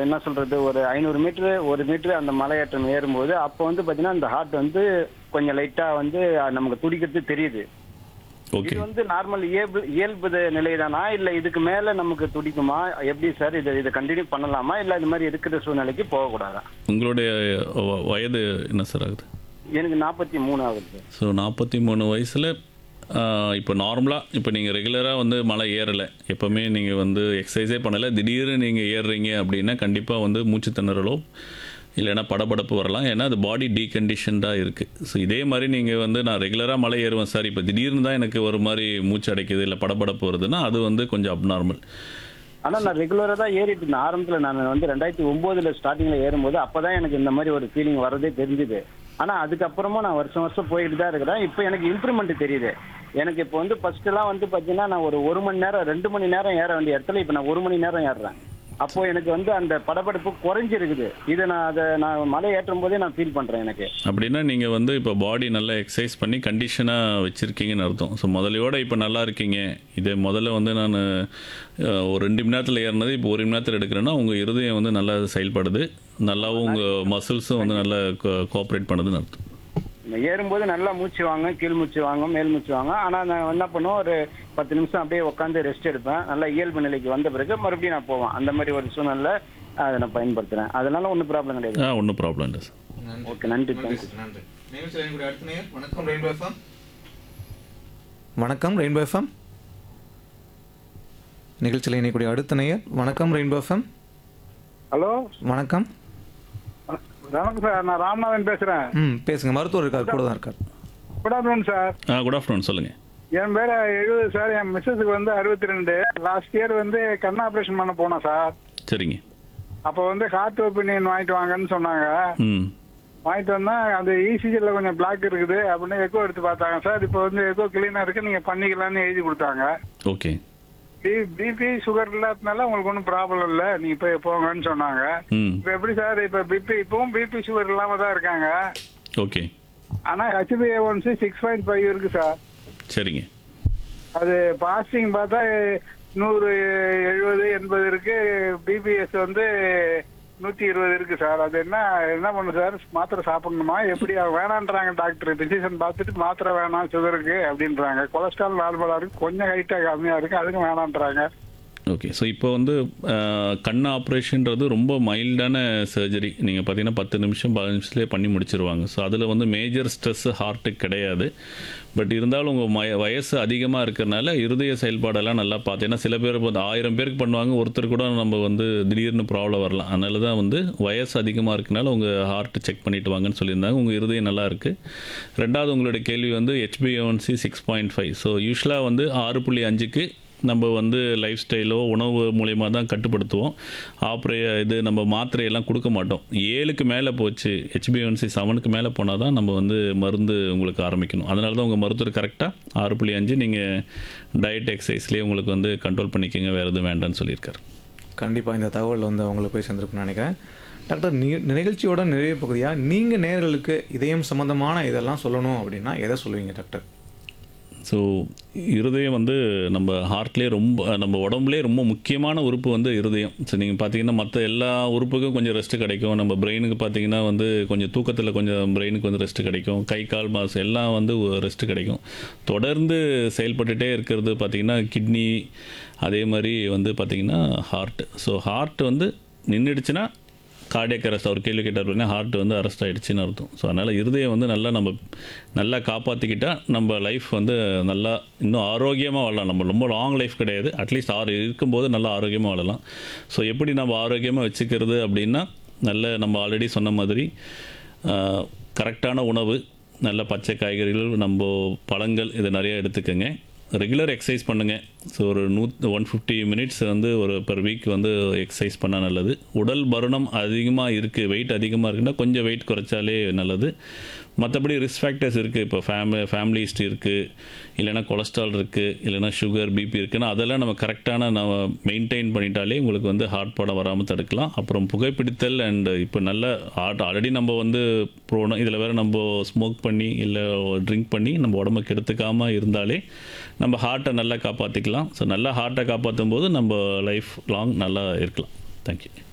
என்ன சொல்றது ஒரு ஐநூறு மீட்டர் ஒரு மீட்டர் அந்த மலையேற்றம் ஏறும்போது அப்போ வந்து பாத்தீங்கன்னா அந்த ஹார்ட் வந்து கொஞ்சம் லைட்டா வந்து அஹ், நமக்கு துடிக்கிறது தெரியுது ஓகே இது வந்து நார்மல் இயல்பு இயல்பு நிலைதானா இல்ல இதுக்கு மேல நமக்கு துடிக்குமா எப்படி சார் இதை இதை கண்டினியூ பண்ணலாமா இல்ல இது மாதிரி இருக்கிற சூழ்நிலைக்கு போகக்கூடாதா உங்களுடைய வ- வயது என்ன சார் ஆகுது எனக்கு நாற்பத்தி மூணு ஆகுது சார் ஸோ நாற்பத்தி மூணு வயசில் இப்போ நார்மலாக இப்போ நீங்கள் ரெகுலராக வந்து மலை ஏறலை எப்போவுமே நீங்கள் வந்து எக்ஸசைஸே பண்ணலை திடீர்னு நீங்கள் ஏறுறீங்க அப்படின்னா கண்டிப்பாக வந்து மூச்சு திணறலோ இல்லைன்னா படபடப்பு வரலாம் ஏன்னா அது பாடி டீகண்டிஷன்டாக இருக்குது ஸோ இதே மாதிரி நீங்கள் வந்து நான் ரெகுலராக மலை ஏறுவேன் சார் இப்போ திடீர்னு தான் எனக்கு ஒரு மாதிரி மூச்சு அடைக்குது இல்லை படபடப்பு வருதுன்னா அது வந்து கொஞ்சம் அப்நார்மல் ஆனா நான் ரெகுலரா தான் ஏறிட்டு இருந்தேன் ஆரம்பத்துல நான் வந்து ரெண்டாயிரத்தி ஒன்பதுல ஸ்டார்டிங்ல ஏறும்போது அப்பதான் எனக்கு இந்த மாதிரி ஒரு ஃபீலிங் வரதே தெரிஞ்சுது ஆனா அதுக்கப்புறமா நான் வருஷம் வருஷம் போயிட்டு தான் இருக்கிறேன் இப்போ எனக்கு இம்ப்ரூவ்மெண்ட் தெரியுது எனக்கு இப்போ வந்து ஃபர்ஸ்ட் எல்லாம் வந்து பாத்தீங்கன்னா நான் ஒரு ஒரு மணி நேரம் ரெண்டு மணி நேரம் ஏற வேண்டிய இடத்துல இப்போ நான் ஒரு மணி நேரம் ஏறுறேன் அப்போ எனக்கு வந்து அந்த படபடப்பு குறைஞ்சிருக்குது இதை நான் அதை நான் மலை ஏற்றும் போதே நான் ஃபீல் பண்றேன் எனக்கு அப்படின்னா நீங்கள் வந்து இப்போ பாடி நல்லா எக்ஸசைஸ் பண்ணி கண்டிஷனாக வச்சுருக்கீங்கன்னு அர்த்தம் ஸோ முதலையோட இப்போ நல்லா இருக்கீங்க இது முதல்ல வந்து நான் ஒரு ரெண்டு மணி நேரத்தில் ஏறினது இப்போ ஒரு மணி நேரத்தில் எடுக்கிறேன்னா உங்கள் இருதயம் வந்து நல்லா செயல்படுது நல்லாவும் உங்கள் மசில்ஸும் வந்து நல்லா கோஆப்ரேட் பண்ணுதுன்னு அர்த்தம் நான் ஏறும்போது நல்லா மூச்சு வாங்க கீழ் மூச்சு வாங்க மேல் மூச்சு வாங்க ஆனா நான் என்ன பண்ணுவேன் ஒரு பத்து நிமிஷம் அப்படியே உட்காந்து ரெஸ்ட் எடுப்பேன் நல்லா இயல்பு நிலைக்கு வந்த பிறகு மறுபடியும் நான் போவேன் அந்த மாதிரி ஒரு சூழ்நிலை அதை நான் பயன்படுத்துறேன் அதனால ஒன்றும் ப்ராப்ளம் கிடையாது ஆ ஒன்றும் ப்ராப்ளம் இல்லை சார் நன்றி ஓகே நன்றி நன்றி தேங்க்யூ சார் நன்றி நிகழ்ச்சியில் எங்களுடைய அடுத்த நேயர் வணக்கம் ரெயின்போ எஃப்எம் வணக்கம் ரெயின்போ எஃப்எம் நிகழ்ச்சியில் இணைக்கூடிய அடுத்த நேயர் வணக்கம் ரெயின்போ எஃப்எம் ஹலோ வணக்கம் வணக்கம் சார் நான் ராமநாதன் பேசுறேன் ம் பேசுங்க மருத்துவர் இருக்கார் கூட தான் இருக்கார் good afternoon sir ah good afternoon சொல்லுங்கள் என் பேர் எழுபது சார் என் மிஸ்ஸஸுக்கு வந்து அறுபத்தி ரெண்டு லாஸ்ட் இயர் வந்து கண் ஆப்ரேஷன் பண்ண போனோம் சார் சரிங்க அப்போ வந்து ஹார்ட் ஒப்பீனியன் வாங்கிட்டு வாங்கன்னு சொன்னாங்க ம் வாங்கிட்டு வந்தா அந்த இசிஜியில் கொஞ்சம் பிளாக் இருக்குது அப்படின்னு எக்கோ எடுத்து பார்த்தாங்க சார் இப்போ வந்து எக்கோ கிளீனாக இருக்கு நீங்கள் பண்ணிக்கலாம்னு எழுதி கொடுத்தாங்க ஓகே பிபி சுகர் இல்லாததுனால உங்களுக்கு ஒன்றும் ப்ராப்ளம் இல்லை நீங்கள் போய் போங்கன்னு சொன்னாங்க ம் இப்போ எப்படி சார் இப்போ பிபி இப்பவும் பிபி சுகர் இல்லாமல் தான் இருக்காங்க ஓகே ஆனால் ஹெச்பிஏ ஒன்சி சிக்ஸ் பாயிண்ட் ஃபைவ் இருக்கு சார் சரிங்க அது பாஸ்டிங் பார்த்தா நூறு எழுபது எண்பது இருக்கு பிபிஎஸ் வந்து நூத்தி இருபது இருக்கு சார் அது என்ன என்ன பண்ணு சார் மாத்திரை சாப்பிடணுமா எப்படி அவங்க வேணான்றாங்க டாக்டர் பிசிஷன் பார்த்துட்டு மாத்திரை வேணாம் சுகருக்கு அப்படின்றாங்க கொலஸ்ட்ரால் நார்மலா இருக்கு கொஞ்சம் ஹைட்டா கம்மியா இருக்கு அதுக்கும் வேணான்றாங்க ஓகே ஸோ இப்போ வந்து அஹ், கண் ஆப்ரேஷன்றது ரொம்ப மைல்டான சர்ஜரி நீங்கள் பார்த்தீங்கன்னா பத்து நிமிஷம் பதினஞ்சு நிமிஷத்துலேயே பண்ணி முடிச்சிருவாங்க ஸோ அதில் வந்து மேஜர் ஸ்ட்ரெஸ் ஹார்ட்டுக்கு கிடையாது பட் இருந்தாலும் உங்கள் மய வயசு அதிகமாக இருக்கிறனால இருதய செயல்பாடெல்லாம் நல்லா பார்த்து ஏன்னா சில பேர் வந்து ஆயிரம் பேருக்கு பண்ணுவாங்க ஒருத்தர் கூட நம்ம வந்து திடீர்னு ப்ராப்ளம் வரலாம் அதனால தான் வந்து வயசு அதிகமாக இருக்கனால உங்கள் ஹார்ட் செக் பண்ணிட்டு வாங்கன்னு சொல்லியிருந்தாங்க உங்கள் இருதயம் நல்லா இருக்குது ரெண்டாவது உங்களுடைய கேள்வி வந்து ஹெச்பிஓன்சி சிக்ஸ் பாயிண்ட் ஃபைவ் ஸோ யூஸ்வலாக வந்து ஆறு புள்ளி அஞ்சுக்கு நம்ம வந்து லைஃப் ஸ்டைலோ உணவு மூலயமா தான் கட்டுப்படுத்துவோம் ஆப்ரே இது நம்ம மாத்திரையெல்லாம் கொடுக்க மாட்டோம் ஏழுக்கு மேலே போச்சு ஹெச்பிஎன்சி செவனுக்கு மேலே போனால் தான் நம்ம வந்து மருந்து உங்களுக்கு ஆரம்பிக்கணும் அதனால தான் உங்கள் மருத்துவர் கரெக்டாக ஆறு புள்ளி அஞ்சு நீங்கள் டயட் எக்ஸசைஸ்லேயே உங்களுக்கு வந்து கண்ட்ரோல் பண்ணிக்கோங்க வேறு எதுவும் வேண்டாம்னு சொல்லியிருக்காரு கண்டிப்பாக இந்த தகவல் வந்து அவங்களுக்கு போய் சேர்ந்துருக்குன்னு நினைக்கிறேன் டாக்டர் நி நிகழ்ச்சியோட நிறைய பகுதியாக நீங்கள் நேர்களுக்கு இதயம் சம்மந்தமான இதெல்லாம் சொல்லணும் அப்படின்னா எதை சொல்லுவீங்க டாக்டர் ஸோ இருதயம் வந்து நம்ம ஹார்ட்லேயே ரொம்ப நம்ம உடம்புலேயே ரொம்ப முக்கியமான உறுப்பு வந்து இருதயம் ஸோ நீங்கள் பார்த்தீங்கன்னா மற்ற எல்லா உறுப்புக்கும் கொஞ்சம் ரெஸ்ட் கிடைக்கும் நம்ம பிரெயினுக்கு பார்த்தீங்கன்னா வந்து கொஞ்சம் தூக்கத்தில் கொஞ்சம் பிரெயினுக்கு வந்து ரெஸ்ட் கிடைக்கும் கை கால் மாசு எல்லாம் வந்து ரெஸ்ட் கிடைக்கும் தொடர்ந்து செயல்பட்டுட்டே இருக்கிறது பார்த்தீங்கன்னா கிட்னி அதே மாதிரி வந்து பார்த்தீங்கன்னா ஹார்ட் ஸோ ஹார்ட் வந்து நின்றுடுச்சுன்னா கார்டியக் அரெஸ்ட் அவர் கேள்வி கேட்டார் அப்படின்னா ஹார்ட் வந்து அரெஸ்ட் ஆகிடுச்சின்னு அர்த்தம் ஸோ அதனால் இருதயம் வந்து நல்லா நம்ம நல்லா காப்பாற்றிக்கிட்டால் நம்ம லைஃப் வந்து நல்லா இன்னும் ஆரோக்கியமாக வாழலாம் நம்ம ரொம்ப லாங் லைஃப் கிடையாது அட்லீஸ்ட் ஆறு இருக்கும்போது நல்லா ஆரோக்கியமாக வாழலாம் ஸோ எப்படி நம்ம ஆரோக்கியமாக வச்சுக்கிறது அப்படின்னா நல்ல நம்ம ஆல்ரெடி சொன்ன மாதிரி கரெக்டான உணவு நல்ல பச்சை காய்கறிகள் நம்ம பழங்கள் இதை நிறைய எடுத்துக்கோங்க ரெகுலர் எக்ஸசைஸ் பண்ணுங்கள் ஸோ ஒரு நூ ஒன் ஃபிஃப்டி மினிட்ஸ் வந்து ஒரு பெர் வீக் வந்து எக்ஸசைஸ் பண்ணால் நல்லது உடல் பருணம் அதிகமாக இருக்குது வெயிட் அதிகமாக இருக்குன்னா கொஞ்சம் வெயிட் குறைச்சாலே நல்லது மற்றபடி ரிஸ்க் ஃபேக்டர்ஸ் இருக்குது இப்போ ஃபேமிலி ஃபேமிலி ஹிஸ்ட்ரி இருக்குது இல்லைனா கொலஸ்ட்ரால் இருக்குது இல்லைனா சுகர் பிபி இருக்குன்னா அதெல்லாம் நம்ம கரெக்டான நம்ம மெயின்டைன் பண்ணிட்டாலே உங்களுக்கு வந்து ஹார்ட் ப்ராப்ளம் வராமல் தடுக்கலாம் அப்புறம் புகைப்பிடித்தல் அண்ட் இப்போ நல்ல ஹார்ட் ஆல்ரெடி நம்ம வந்து ப்ரோணும் இதில் வேறு நம்ம ஸ்மோக் பண்ணி இல்லை ட்ரிங்க் பண்ணி நம்ம உடம்புக்கு எடுத்துக்காமல் இருந்தாலே நம்ம ஹார்ட்டை நல்லா காப்பாற்றிக்கலாம் ஸோ நல்லா ஹார்ட்டை காப்பாற்றும் போது நம்ம லைஃப் லாங் நல்லா இருக்கலாம் தேங்க்யூ